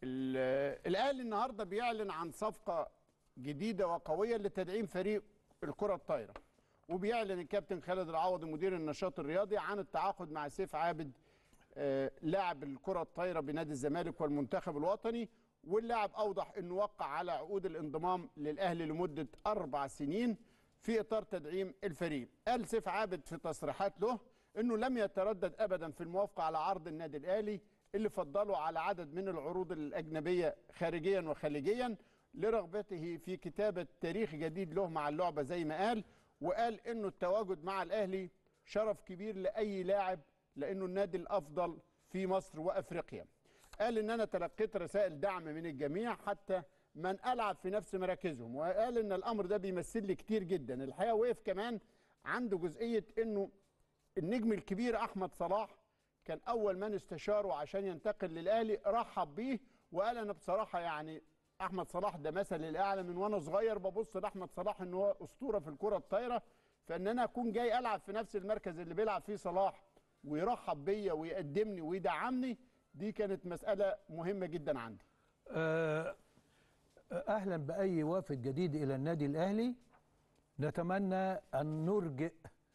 ال- الاهلي النهارده بيعلن عن صفقه جديده وقويه لتدعيم فريق الكره الطايره وبيعلن الكابتن خالد العوضي مدير النشاط الرياضي عن التعاقد مع سيف عابد آه، لاعب الكره الطايره بنادي الزمالك والمنتخب الوطني واللاعب اوضح انه وقع على عقود الانضمام للاهلي لمده اربع سنين في اطار تدعيم الفريق قال سيف عابد في تصريحات له انه لم يتردد ابدا في الموافقه على عرض النادي الاهلي اللي فضله على عدد من العروض الاجنبيه خارجيا وخليجيا لرغبته في كتابه تاريخ جديد له مع اللعبه زي ما قال وقال انه التواجد مع الاهلي شرف كبير لاي لاعب لانه النادي الافضل في مصر وافريقيا. قال ان انا تلقيت رسائل دعم من الجميع حتى من العب في نفس مراكزهم وقال ان الامر ده بيمثل لي كتير جدا الحقيقه وقف كمان عنده جزئيه انه النجم الكبير احمد صلاح كان اول من استشاره عشان ينتقل للاهلي رحب بيه وقال انا بصراحه يعني احمد صلاح ده مثل الاعلى من وانا صغير ببص لاحمد صلاح ان هو اسطوره في الكره الطايره فان انا اكون جاي العب في نفس المركز اللي بيلعب فيه صلاح ويرحب بيا ويقدمني ويدعمني دي كانت مساله مهمه جدا عندي آه، اهلا باي وافد جديد الى النادي الاهلي نتمنى ان نرجئ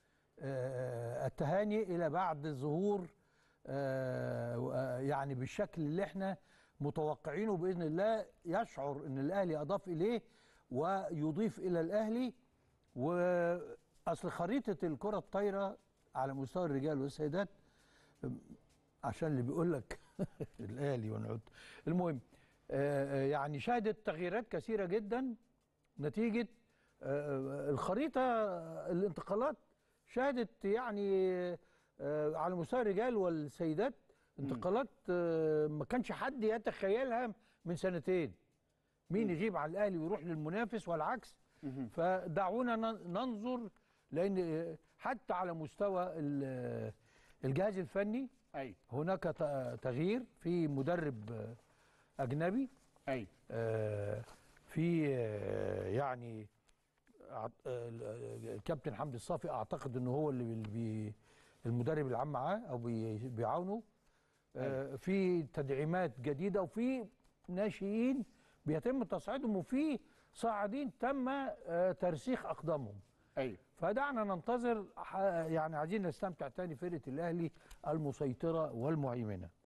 آه، التهاني الى بعد ظهور آه، يعني بالشكل اللي احنا متوقعينه باذن الله يشعر ان الاهلي اضاف اليه ويضيف الى الاهلي واصل خريطه الكره الطايره على مستوى الرجال والسيدات عشان اللي بيقول لك الاهلي ونعود المهم آه، آه، يعني شهدت تغييرات كثيره جدا نتيجه آه، الخريطه آه، الانتقالات شهدت يعني آه، على مستوى الرجال والسيدات انتقالات آه، ما كانش حد يتخيلها من سنتين مين يجيب على الاهلي ويروح للمنافس والعكس فدعونا ن- ننظر لان آه، حتى على مستوى ال- الجهاز الفني ايوه هناك ت- تغيير في مدرب آه، اجنبي ايوه آه، في آه، يعني أع- آه، ال- الكابتن حمدي الصافي اعتقد انه هو اللي بي- بي المدرب العام معاه او بي- بيعاونه آه، في تدعيمات جديده وفي ناشئين بيتم تصعيدهم وفي صاعدين تم آه، ترسيخ اقدامهم ايوه فدعنا ننتظر ح- يعني عايزين نستمتع تاني فرقه الاهلي المسيطره والمهيمنه